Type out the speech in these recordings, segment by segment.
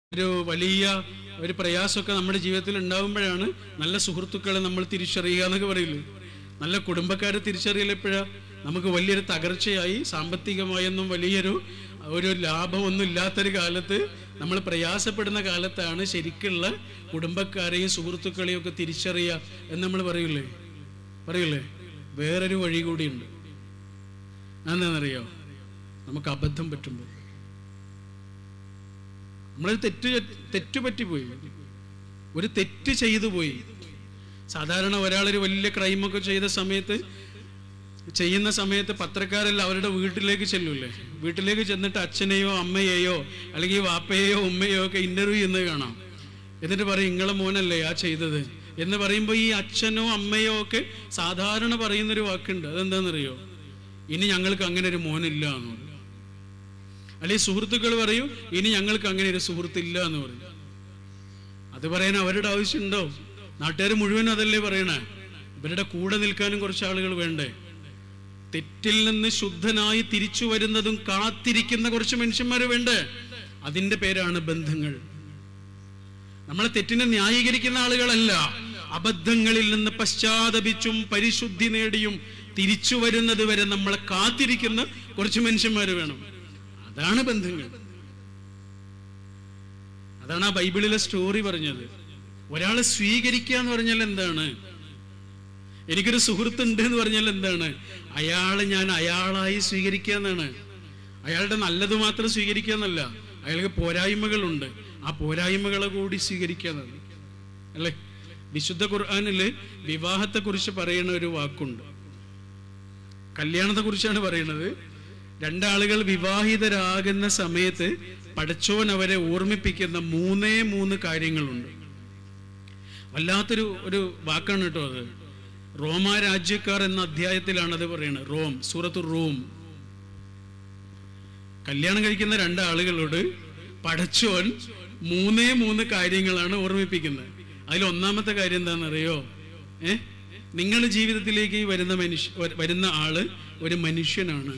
ഒരു വലിയ ഒരു പ്രയാസമൊക്കെ നമ്മുടെ ജീവിതത്തിൽ ഉണ്ടാകുമ്പോഴാണ് നല്ല സുഹൃത്തുക്കളെ നമ്മൾ തിരിച്ചറിയുക എന്നൊക്കെ പറയില്ലേ നല്ല കുടുംബക്കാരെ തിരിച്ചറിയലെപ്പോഴാ നമുക്ക് വലിയൊരു തകർച്ചയായി സാമ്പത്തികമായൊന്നും വലിയൊരു ഒരു ലാഭമൊന്നും ഇല്ലാത്തൊരു കാലത്ത് നമ്മൾ പ്രയാസപ്പെടുന്ന കാലത്താണ് ശരിക്കുള്ള കുടുംബക്കാരെയും സുഹൃത്തുക്കളെയും ഒക്കെ തിരിച്ചറിയുക എന്ന് നമ്മൾ പറയില്ലേ പറയില്ലേ വേറൊരു വഴി കൂടിയുണ്ട് എന്താണെന്നറിയോ നമുക്ക് അബദ്ധം പറ്റുമ്പോൾ നമ്മളൊരു തെറ്റ് തെറ്റ് പറ്റിപ്പോയി ഒരു തെറ്റ് ചെയ്തു പോയി സാധാരണ ഒരാളൊരു വലിയ ക്രൈമൊക്കെ ചെയ്ത സമയത്ത് ചെയ്യുന്ന സമയത്ത് പത്രക്കാരെല്ലാം അവരുടെ വീട്ടിലേക്ക് ചെല്ലൂലേ വീട്ടിലേക്ക് ചെന്നിട്ട് അച്ഛനെയോ അമ്മയെയോ അല്ലെങ്കിൽ വാപ്പയെയോ ഉമ്മയെയോ ഒക്കെ ഇന്റർവ്യൂ ചെയ്യുന്നത് കാണാം എന്നിട്ട് പറയും ഇങ്ങളെ മോനല്ലേ ആ ചെയ്തത് എന്ന് പറയുമ്പോൾ ഈ അച്ഛനോ അമ്മയോ ഒക്കെ സാധാരണ പറയുന്നൊരു വാക്കുണ്ട് അതെന്താണെന്നറിയോ ഇനി ഞങ്ങൾക്ക് അങ്ങനെ ഒരു മോനില്ല എന്ന് പറയും അല്ലെങ്കിൽ സുഹൃത്തുക്കൾ പറയും ഇനി ഞങ്ങൾക്ക് അങ്ങനെ ഒരു സുഹൃത്തില്ല എന്ന് പറയും അത് പറയാൻ അവരുടെ ആവശ്യമുണ്ടോ നാട്ടുകാർ മുഴുവൻ അതല്ലേ പറയണേ ഇവരുടെ കൂടെ നിൽക്കാനും കുറച്ച് ആളുകൾ വേണ്ടേ തെറ്റിൽ നിന്ന് ശുദ്ധനായി തിരിച്ചു വരുന്നതും കാത്തിരിക്കുന്ന കുറച്ച് മനുഷ്യന്മാർ വേണ്ടേ അതിന്റെ പേരാണ് ബന്ധങ്ങൾ നമ്മളെ തെറ്റിനെ ന്യായീകരിക്കുന്ന ആളുകളല്ല അബദ്ധങ്ങളിൽ നിന്ന് പശ്ചാത്തപിച്ചും പരിശുദ്ധി നേടിയും തിരിച്ചു വരുന്നത് വരെ നമ്മളെ കാത്തിരിക്കുന്ന കുറച്ച് മനുഷ്യന്മാർ വേണം അതാണ് ബന്ധങ്ങൾ അതാണ് ആ ബൈബിളിലെ സ്റ്റോറി പറഞ്ഞത് ഒരാളെ സ്വീകരിക്കുക എന്ന് പറഞ്ഞാൽ എന്താണ് എനിക്കൊരു സുഹൃത്തുണ്ട് എന്ന് പറഞ്ഞാൽ എന്താണ് അയാളെ ഞാൻ അയാളായി സ്വീകരിക്കുക എന്നാണ് അയാളുടെ നല്ലത് മാത്രം സ്വീകരിക്കുക എന്നല്ല അയാൾക്ക് പോരായ്മകളുണ്ട് ആ പോരായ്മകളെ കൂടി സ്വീകരിക്കുക എന്നാണ് അല്ലേ വിശുദ്ധ ഖുർആാനില് വിവാഹത്തെ കുറിച്ച് പറയുന്ന ഒരു വാക്കുണ്ട് കല്യാണത്തെ കുറിച്ചാണ് പറയുന്നത് രണ്ടാളുകൾ വിവാഹിതരാകുന്ന സമയത്ത് പടച്ചോൻ അവരെ ഓർമ്മിപ്പിക്കുന്ന മൂന്നേ മൂന്ന് കാര്യങ്ങളുണ്ട് വല്ലാത്തൊരു ഒരു വാക്കാണ് കേട്ടോ അത് റോമാ രാജ്യക്കാർ എന്ന അധ്യായത്തിലാണ് അത് പറയുന്നത് റോം സൂറത്ത് റോം കല്യാണം കഴിക്കുന്ന രണ്ടാളുകളോട് പടച്ചോൻ മൂന്നേ മൂന്ന് കാര്യങ്ങളാണ് ഓർമ്മിപ്പിക്കുന്നത് അതിൽ ഒന്നാമത്തെ കാര്യം എന്താണെന്നറിയോ ഏ നിങ്ങളുടെ ജീവിതത്തിലേക്ക് വരുന്ന മനുഷ്യ വരുന്ന ആള് ഒരു മനുഷ്യനാണ്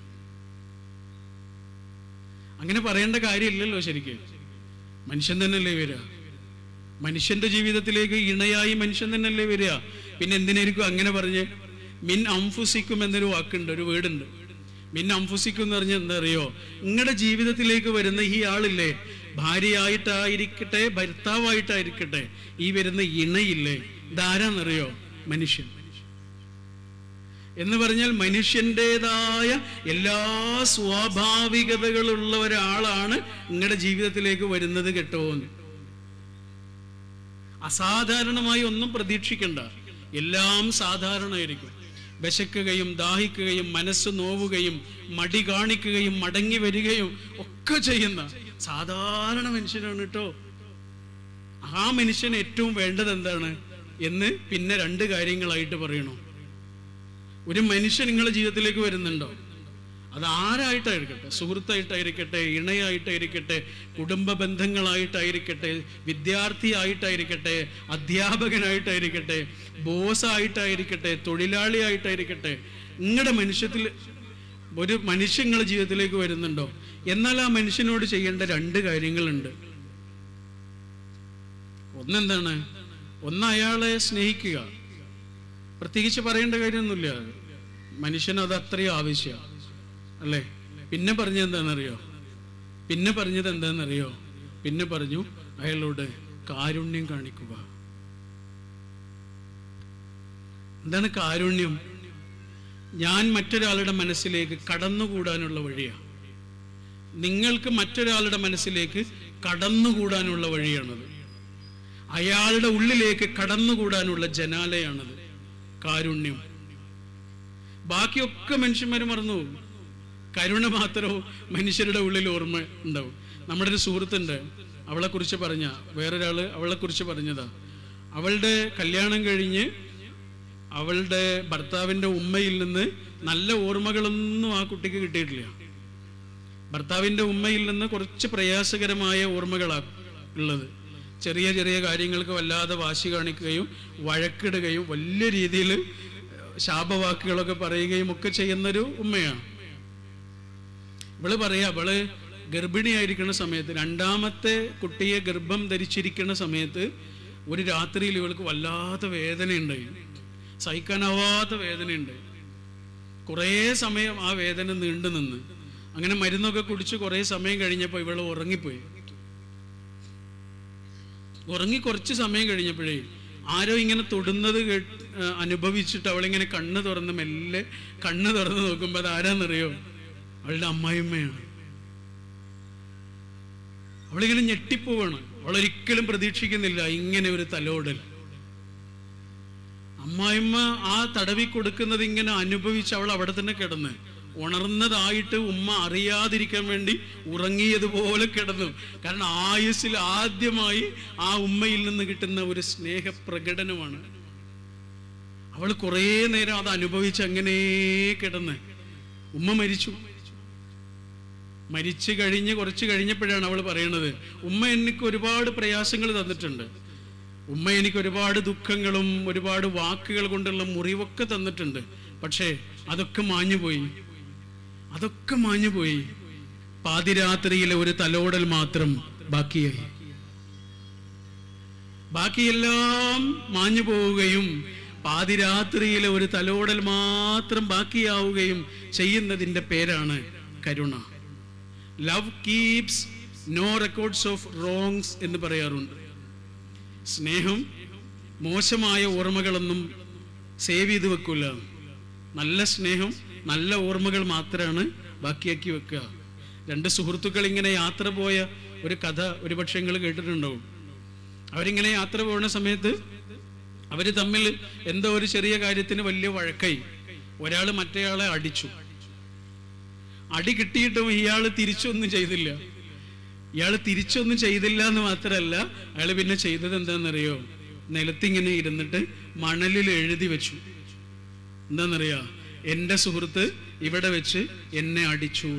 അങ്ങനെ പറയേണ്ട കാര്യമില്ലല്ലോ ശരിക്കും മനുഷ്യൻ തന്നെയല്ലേ വരിക മനുഷ്യന്റെ ജീവിതത്തിലേക്ക് ഇണയായി മനുഷ്യൻ തന്നെയല്ലേ വരിക പിന്നെ എന്തിനായിരിക്കും അങ്ങനെ പറഞ്ഞ് മിൻ അംഫുസിക്കും എന്നൊരു വാക്കുണ്ട് ഒരു വീടുണ്ട് മിൻ അംഫുസിക്കും എന്ന് പറഞ്ഞാൽ എന്താ അറിയോ നിങ്ങളുടെ ജീവിതത്തിലേക്ക് വരുന്ന ഈ ആളില്ലേ ഭാര്യയായിട്ടായിരിക്കട്ടെ ഭർത്താവായിട്ടായിരിക്കട്ടെ ഈ വരുന്ന ഇണയില്ലേ ഇതാരാന്നറിയോ മനുഷ്യൻ എന്ന് പറഞ്ഞാൽ മനുഷ്യൻ്റെതായ എല്ലാ സ്വാഭാവികതകളുള്ള ഒരാളാണ് നിങ്ങളുടെ ജീവിതത്തിലേക്ക് വരുന്നത് കേട്ടോ എന്ന് അസാധാരണമായി ഒന്നും പ്രതീക്ഷിക്കണ്ട എല്ലാം സാധാരണമായിരിക്കും വിശക്കുകയും ദാഹിക്കുകയും മനസ്സ് നോവുകയും മടി കാണിക്കുകയും മടങ്ങി വരികയും ഒക്കെ ചെയ്യുന്ന സാധാരണ മനുഷ്യനാണ് കേട്ടോ ആ മനുഷ്യന് ഏറ്റവും വേണ്ടത് എന്താണ് എന്ന് പിന്നെ രണ്ട് കാര്യങ്ങളായിട്ട് പറയണോ ഒരു മനുഷ്യൻ നിങ്ങളുടെ ജീവിതത്തിലേക്ക് വരുന്നുണ്ടോ അത് ആരായിട്ടായിരിക്കട്ടെ സുഹൃത്തായിട്ടായിരിക്കട്ടെ ഇണയായിട്ടായിരിക്കട്ടെ കുടുംബ ബന്ധങ്ങളായിട്ടായിരിക്കട്ടെ വിദ്യാർത്ഥിയായിട്ടായിരിക്കട്ടെ അധ്യാപകനായിട്ടായിരിക്കട്ടെ ബോസായിട്ടായിരിക്കട്ടെ തൊഴിലാളിയായിട്ടായിരിക്കട്ടെ നിങ്ങളുടെ മനുഷ്യത്തിൽ ഒരു മനുഷ്യൻ നിങ്ങളുടെ ജീവിതത്തിലേക്ക് വരുന്നുണ്ടോ എന്നാൽ ആ മനുഷ്യനോട് ചെയ്യേണ്ട രണ്ട് കാര്യങ്ങളുണ്ട് ഒന്നെന്താണ് ഒന്ന് അയാളെ സ്നേഹിക്കുക പ്രത്യേകിച്ച് പറയേണ്ട കാര്യമൊന്നുമില്ല മനുഷ്യന് അത് അത്രയും ആവശ്യമാണ് അല്ലേ പിന്നെ പറഞ്ഞത് എന്താണെന്നറിയോ പിന്നെ പറഞ്ഞത് എന്താണെന്നറിയോ പിന്നെ പറഞ്ഞു അയാളോട് കാരുണ്യം കാണിക്കുക എന്താണ് കാരുണ്യം ഞാൻ മറ്റൊരാളുടെ മനസ്സിലേക്ക് കടന്നുകൂടാനുള്ള വഴിയാണ് നിങ്ങൾക്ക് മറ്റൊരാളുടെ മനസ്സിലേക്ക് കടന്നുകൂടാനുള്ള വഴിയാണത് അയാളുടെ ഉള്ളിലേക്ക് കടന്നുകൂടാനുള്ള ജനാലയാണത് കാരുണ്യം ബാക്കിയൊക്കെ മനുഷ്യന്മാർ മറന്നു പോകും കരുണ മാത്രവും മനുഷ്യരുടെ ഉള്ളിൽ ഓർമ്മ ഉണ്ടാവും നമ്മുടെ ഒരു സുഹൃത്തുണ്ട് അവളെ കുറിച്ച് പറഞ്ഞ വേറൊരാള് അവളെ കുറിച്ച് പറഞ്ഞതാ അവളുടെ കല്യാണം കഴിഞ്ഞ് അവളുടെ ഭർത്താവിന്റെ ഉമ്മയിൽ നിന്ന് നല്ല ഓർമ്മകളൊന്നും ആ കുട്ടിക്ക് കിട്ടിയിട്ടില്ല ഭർത്താവിന്റെ ഉമ്മയിൽ നിന്ന് കുറച്ച് പ്രയാസകരമായ ഓർമ്മകളാണ് ഉള്ളത് ചെറിയ ചെറിയ കാര്യങ്ങൾക്ക് വല്ലാതെ വാശി കാണിക്കുകയും വഴക്കിടുകയും വലിയ രീതിയിൽ ശാപവാക്കുകളൊക്കെ പറയുകയും ഒക്കെ ചെയ്യുന്നൊരു ഉമ്മയാണ് ഇവള് പറയാ അവള് ഗർഭിണിയായിരിക്കുന്ന സമയത്ത് രണ്ടാമത്തെ കുട്ടിയെ ഗർഭം ധരിച്ചിരിക്കുന്ന സമയത്ത് ഒരു രാത്രിയിൽ ഇവൾക്ക് വല്ലാത്ത വേദനയുണ്ടായി സഹിക്കാനാവാത്ത വേദനയുണ്ടായി കുറേ സമയം ആ വേദന നീണ്ടു നിന്ന് അങ്ങനെ മരുന്നൊക്കെ കുടിച്ച് കുറേ സമയം കഴിഞ്ഞപ്പോൾ ഇവൾ ഉറങ്ങിപ്പോയി ഉറങ്ങി കുറച്ച് സമയം കഴിഞ്ഞപ്പോഴേ ആരോ ഇങ്ങനെ തൊടുന്നത് കേട്ട് ആ, അനുഭവിച്ചിട്ട് അവളിങ്ങനെ കണ്ണ് തുറന്ന് മെല്ലെ കണ്ണ് തുറന്ന് നോക്കുമ്പോൾ അത് ആരാന്നറിയോ അവളുടെ അമ്മായിമ്മയാണ് അവളിങ്ങനെ ഞെട്ടിപ്പോവാണ് അവളൊരിക്കലും പ്രതീക്ഷിക്കുന്നില്ല ഇങ്ങനെ ഒരു തലോടൽ അമ്മായിമ്മ ആ തടവി കൊടുക്കുന്നത് ഇങ്ങനെ അനുഭവിച്ച് അവൾ അവിടെ തന്നെ കിടന്ന് ഉണർന്നതായിട്ട് ഉമ്മ അറിയാതിരിക്കാൻ വേണ്ടി ഉറങ്ങിയതുപോലെ കിടന്നു കാരണം ആയുസ്സിൽ ആദ്യമായി ആ ഉമ്മയിൽ നിന്ന് കിട്ടുന്ന ഒരു സ്നേഹപ്രകടനമാണ് അവൾ കുറേ നേരം അത് അനുഭവിച്ച് അങ്ങനെ കിടന്ന് ഉമ്മ മരിച്ചു മരിച്ചു കഴിഞ്ഞ് കുറച്ച് കഴിഞ്ഞപ്പോഴാണ് അവൾ പറയണത് ഉമ്മ എനിക്ക് ഒരുപാട് പ്രയാസങ്ങൾ തന്നിട്ടുണ്ട് ഉമ്മ എനിക്ക് ഒരുപാട് ദുഃഖങ്ങളും ഒരുപാട് വാക്കുകൾ കൊണ്ടുള്ള മുറിവൊക്കെ തന്നിട്ടുണ്ട് പക്ഷേ അതൊക്കെ മാഞ്ഞുപോയി അതൊക്കെ മാഞ്ഞുപോയി പാതിരാത്രിയിലെ ഒരു തലോടൽ മാത്രം ബാക്കിയായി ബാക്കിയെല്ലാം മാഞ്ഞു പോവുകയും പാതിരാത്രിയിലെ ഒരു തലോടൽ മാത്രം ബാക്കിയാവുകയും ചെയ്യുന്നതിൻ്റെ പേരാണ് കരുണ love keeps no records of wrongs എന്ന് പറയാറുണ്ട് സ്നേഹം മോശമായ ഓർമ്മകളൊന്നും സേവ് ചെയ്ത് വെക്കൂല നല്ല സ്നേഹം നല്ല ഓർമ്മകൾ മാത്രമാണ് ബാക്കിയാക്കി വെക്കുക രണ്ട് സുഹൃത്തുക്കൾ ഇങ്ങനെ യാത്ര പോയ ഒരു കഥ ഒരു പക്ഷേ നിങ്ങൾ കേട്ടിട്ടുണ്ടാവും അവരിങ്ങനെ യാത്ര പോകുന്ന സമയത്ത് അവർ തമ്മിൽ എന്തോ ഒരു ചെറിയ കാര്യത്തിന് വലിയ വഴക്കായി ഒരാൾ മറ്റേയാളെ അടിച്ചു അടി കിട്ടിയിട്ടും ഇയാൾ തിരിച്ചൊന്നും ചെയ്തില്ല ഇയാൾ തിരിച്ചൊന്നും ചെയ്തില്ല എന്ന് മാത്രമല്ല അയാൾ പിന്നെ ചെയ്തത് എന്താണെന്നറിയോ നിലത്തിങ്ങനെ ഇരുന്നിട്ട് മണലിൽ എഴുതി വെച്ചു എന്താണെന്നറിയോ എൻ്റെ സുഹൃത്ത് ഇവിടെ വെച്ച് എന്നെ അടിച്ചു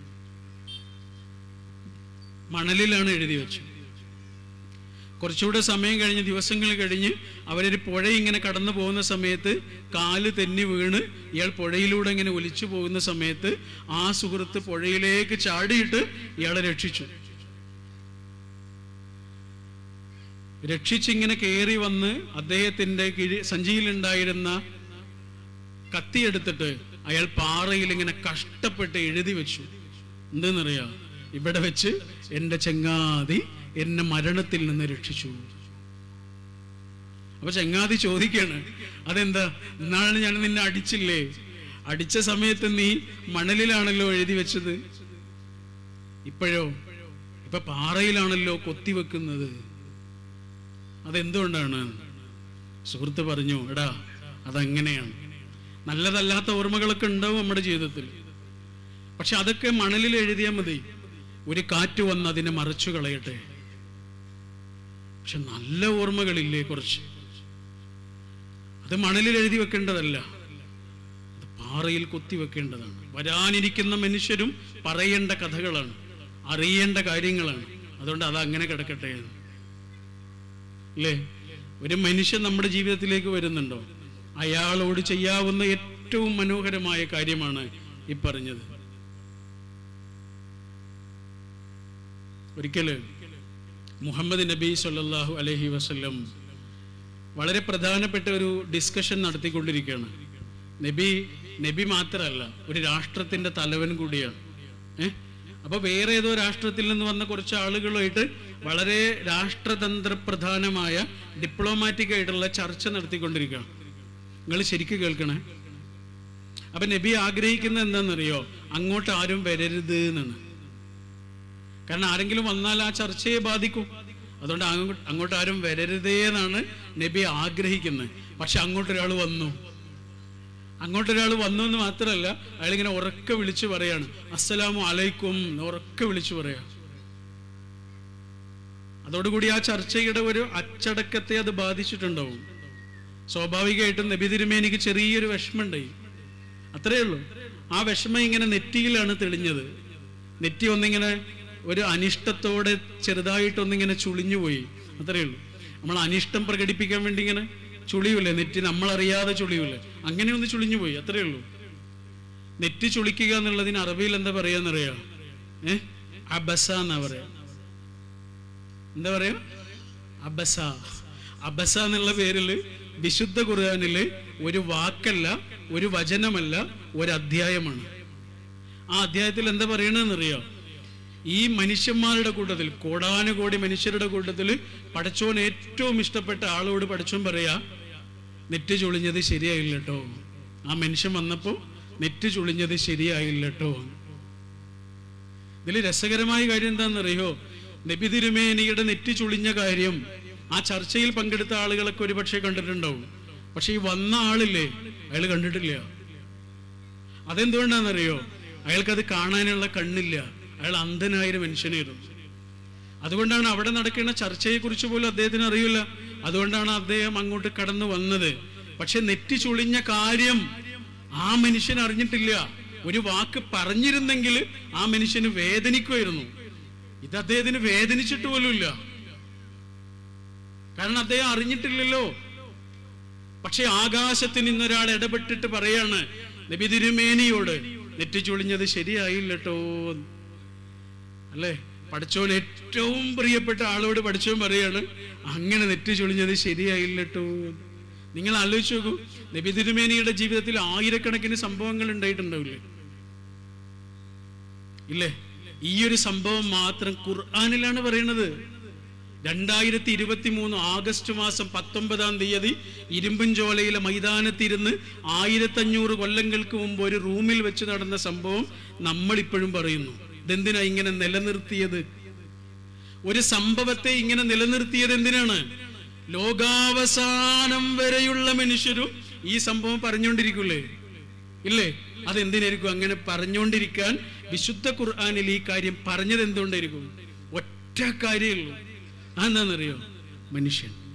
മണലിലാണ് എഴുതി വെച്ചു കുറച്ചുകൂടെ സമയം കഴിഞ്ഞ് ദിവസങ്ങൾ കഴിഞ്ഞ് അവരൊരു പുഴ ഇങ്ങനെ കടന്നു പോകുന്ന സമയത്ത് കാല് തെന്നി വീണ് ഇയാൾ പുഴയിലൂടെ ഇങ്ങനെ ഒലിച്ചു പോകുന്ന സമയത്ത് ആ സുഹൃത്ത് പുഴയിലേക്ക് ചാടിയിട്ട് ഇയാളെ രക്ഷിച്ചു രക്ഷിച്ചിങ്ങനെ കയറി വന്ന് അദ്ദേഹത്തിന്റെ കിഴി സഞ്ചിയിലുണ്ടായിരുന്ന കത്തിയെടുത്തിട്ട് അയാൾ പാറയിൽ ഇങ്ങനെ കഷ്ടപ്പെട്ട് എഴുതി വെച്ചു എന്തെന്നറിയാ ഇവിടെ വെച്ച് എൻ്റെ ചെങ്ങാതി എന്നെ മരണത്തിൽ നിന്ന് രക്ഷിച്ചു അപ്പൊ ചെങ്ങാതി ചോദിക്കാണ് അതെന്താ ഇന്നാണ് ഞാൻ നിന്നെ അടിച്ചില്ലേ അടിച്ച സമയത്ത് നീ മണലിലാണല്ലോ എഴുതി വെച്ചത് ഇപ്പോഴോ ഇപ്പൊ പാറയിലാണല്ലോ കൊത്തിവെക്കുന്നത് അതെന്തുകൊണ്ടാണ് സുഹൃത്ത് പറഞ്ഞു എടാ അതങ്ങനെയാണ് നല്ലതല്ലാത്ത ഓർമ്മകളൊക്കെ ഉണ്ടാവും നമ്മുടെ ജീവിതത്തിൽ പക്ഷെ അതൊക്കെ മണലിൽ എഴുതിയാൽ മതി ഒരു കാറ്റ് വന്ന് അതിനെ മറച്ചു കളയട്ടെ പക്ഷെ നല്ല ഓർമ്മകളില്ലേ കുറച്ച് അത് മണലിൽ എഴുതി വെക്കേണ്ടതല്ല അത് പാറയിൽ കൊത്തി വെക്കേണ്ടതാണ് വരാനിരിക്കുന്ന മനുഷ്യരും പറയേണ്ട കഥകളാണ് അറിയേണ്ട കാര്യങ്ങളാണ് അതുകൊണ്ട് അത് അങ്ങനെ കിടക്കട്ടെ എന്ന്. അല്ലേ ഒരു മനുഷ്യൻ നമ്മുടെ ജീവിതത്തിലേക്ക് വരുന്നുണ്ടോ അയാളോട് ചെയ്യാവുന്ന ഏറ്റവും മനോഹരമായ കാര്യമാണ് ഈ പറഞ്ഞത് ഒരിക്കല് മുഹമ്മദ് നബി സല്ലല്ലാഹു അലൈഹി വസല്ലം വളരെ പ്രധാനപ്പെട്ട ഒരു ഡിസ്കഷൻ നടത്തിക്കൊണ്ടിരിക്കുകയാണ് നബി നബി മാത്രമല്ല ഒരു രാഷ്ട്രത്തിന്റെ തലവൻ കൂടിയാണ് ഏഹ് അപ്പൊ വേറെ ഏതോ രാഷ്ട്രത്തിൽ നിന്ന് വന്ന കുറച്ച് ആളുകളുമായിട്ട് വളരെ രാഷ്ട്രതന്ത്ര പ്രധാനമായ ഡിപ്ലോമാറ്റിക് ആയിട്ടുള്ള ചർച്ച നടത്തിക്കൊണ്ടിരിക്കുകയാണ് നിങ്ങൾ ശരിക്കും കേൾക്കണേ അപ്പൊ നബി ആഗ്രഹിക്കുന്നത് എന്താണെന്നറിയോ അങ്ങോട്ട് ആരും വരരുത് എന്നാണ് കാരണം ആരെങ്കിലും വന്നാൽ ആ ചർച്ചയെ ബാധിക്കും അതുകൊണ്ട് അങ്ങോട്ട് അങ്ങോട്ട് ആരും വരരുതേ എന്നാണ് നബി ആഗ്രഹിക്കുന്നത് പക്ഷെ അങ്ങോട്ടൊരാൾ വന്നു അങ്ങോട്ടൊരാൾ വന്നു എന്ന് മാത്രമല്ല അയാളിങ്ങനെ ഉറക്കെ വിളിച്ചു പറയാണ് അസ്സലാമു അലൈക്കും എന്ന് ഉറക്കെ വിളിച്ചു പറയാ അതോടുകൂടി ആ ചർച്ചയുടെ ഒരു അച്ചടക്കത്തെ അത് ബാധിച്ചിട്ടുണ്ടാവും സ്വാഭാവികമായിട്ടും നബി തിരുമേനിക്ക് ചെറിയൊരു വിഷമമുണ്ടായി അത്രയേ ഉള്ളൂ ആ വിഷമം ഇങ്ങനെ നെറ്റിയിലാണ് തെളിഞ്ഞത് നെറ്റി ഒന്നിങ്ങനെ ഒരു അനിഷ്ടത്തോടെ ചെറുതായിട്ടൊന്നിങ്ങനെ ചുളിഞ്ഞുപോയി അത്രയേ ഉള്ളൂ നമ്മൾ അനിഷ്ടം പ്രകടിപ്പിക്കാൻ വേണ്ടി ഇങ്ങനെ ചുളിയൂലേ നെറ്റി നമ്മളറിയാതെ ചുളിയൂലേ അങ്ങനെ ഒന്ന് ചുളിഞ്ഞു പോയി അത്രയേ ഉള്ളൂ നെറ്റി ചുളിക്കുക എന്നുള്ളതിന് അറബിയിൽ എന്താ പറയാന്നറിയാ ഏ അബസ എന്നാ പറയാ എന്താ പറയാ അബസ അബസ എന്നുള്ള പേരിൽ വിശുദ്ധ ഖുർആനില് ഒരു വാക്കല്ല ഒരു വചനമല്ല ഒരു അധ്യായമാണ് ആ അധ്യായത്തിൽ എന്താ പറയണെന്നറിയോ ഈ മനുഷ്യന്മാരുടെ കൂട്ടത്തിൽ കോടാനുകോടി മനുഷ്യരുടെ കൂട്ടത്തിൽ പടച്ചോൻ ഏറ്റവും ഇഷ്ടപ്പെട്ട ആളോട് പടച്ചോൻ പറയാ നെറ്റ് ചുളിഞ്ഞത് ശരിയായില്ല കേട്ടോ ആ മനുഷ്യൻ വന്നപ്പോൾ നെറ്റ് ചുളിഞ്ഞത് ശരിയായില്ല കേട്ടോ ഇതിൽ രസകരമായ കാര്യം എന്താണെന്നറിയോ നബി തിരുമേനിയുടെ നെറ്റ് ചുളിഞ്ഞ കാര്യം ആ ചർച്ചയിൽ പങ്കെടുത്ത ആളുകളൊക്കെ ഒരുപക്ഷെ കണ്ടിട്ടുണ്ടാവും പക്ഷെ ഈ വന്ന ആളില്ലേ അയാൾ കണ്ടിട്ടില്ല അതെന്തുകൊണ്ടാണെന്നറിയോ അയാൾക്കത് കാണാനുള്ള കണ്ണില്ല അയാൾ അന്ധനായൊരു മനുഷ്യനായിരുന്നു അതുകൊണ്ടാണ് അവിടെ നടക്കുന്ന ചർച്ചയെ കുറിച്ച് പോലും അദ്ദേഹത്തിന് അറിയില്ല അതുകൊണ്ടാണ് അദ്ദേഹം അങ്ങോട്ട് കടന്നു വന്നത് പക്ഷെ നെറ്റി ചുളിഞ്ഞ കാര്യം ആ മനുഷ്യൻ അറിഞ്ഞിട്ടില്ല ഒരു വാക്ക് പറഞ്ഞിരുന്നെങ്കിൽ ആ മനുഷ്യന് വേദനിക്കുമായിരുന്നു ഇത് അദ്ദേഹത്തിന് വേദനിച്ചിട്ട് പോലുമില്ല കാരണം അദ്ദേഹം അറിഞ്ഞിട്ടില്ലല്ലോ പക്ഷെ ആകാശത്തിന് ഇന്നൊരാൾ ഇടപെട്ടിട്ട് പറയാണ് നബി തിരുമേനിയോട് നെറ്റി ചുളിഞ്ഞത് ശരിയായില്ലട്ടോ അല്ലേ പഠിച്ചോൻ ഏറ്റവും പ്രിയപ്പെട്ട ആളോട് പഠിച്ചോൻ പറയാണ് അങ്ങനെ നെറ്റി ചുളിഞ്ഞത് ശരിയായില്ലട്ടോ നിങ്ങൾ ആലോചിച്ച് നോക്കൂ നബി തിരുമേനിയുടെ ജീവിതത്തിൽ ആയിരക്കണക്കിന് സംഭവങ്ങൾ ഉണ്ടായിട്ടുണ്ടാവില്ലേ ഇല്ലേ ഈ ഒരു സംഭവം മാത്രം ഖുർആാനിലാണ് പറയുന്നത് രണ്ടായിരത്തി ഇരുപത്തി മൂന്ന് ആഗസ്റ്റ് മാസം പത്തൊമ്പതാം തീയതി ഇരുമ്പൻചോലയിലെ മൈതാനത്തിരുന്ന് ആയിരത്തഞ്ഞൂറ് കൊല്ലങ്ങൾക്ക് മുമ്പ് ഒരു റൂമിൽ വെച്ച് നടന്ന സംഭവം നമ്മൾ ഇപ്പോഴും പറയുന്നു ഇതെന്തിനാ ഇങ്ങനെ നിലനിർത്തിയത് ഒരു സംഭവത്തെ ഇങ്ങനെ നിലനിർത്തിയത് എന്തിനാണ് ലോകാവസാനം വരെയുള്ള മനുഷ്യരും ഈ സംഭവം പറഞ്ഞുകൊണ്ടിരിക്കൂലേ ഇല്ലേ അതെന്തിനായിരിക്കും അങ്ങനെ പറഞ്ഞുകൊണ്ടിരിക്കാൻ വിശുദ്ധ ഖുർആാനിൽ ഈ കാര്യം പറഞ്ഞത് എന്തുകൊണ്ടായിരിക്കും ഒറ്റ കാര്യമുള്ളൂ അതെന്താണെന്നറിയോ മനുഷ്യൻ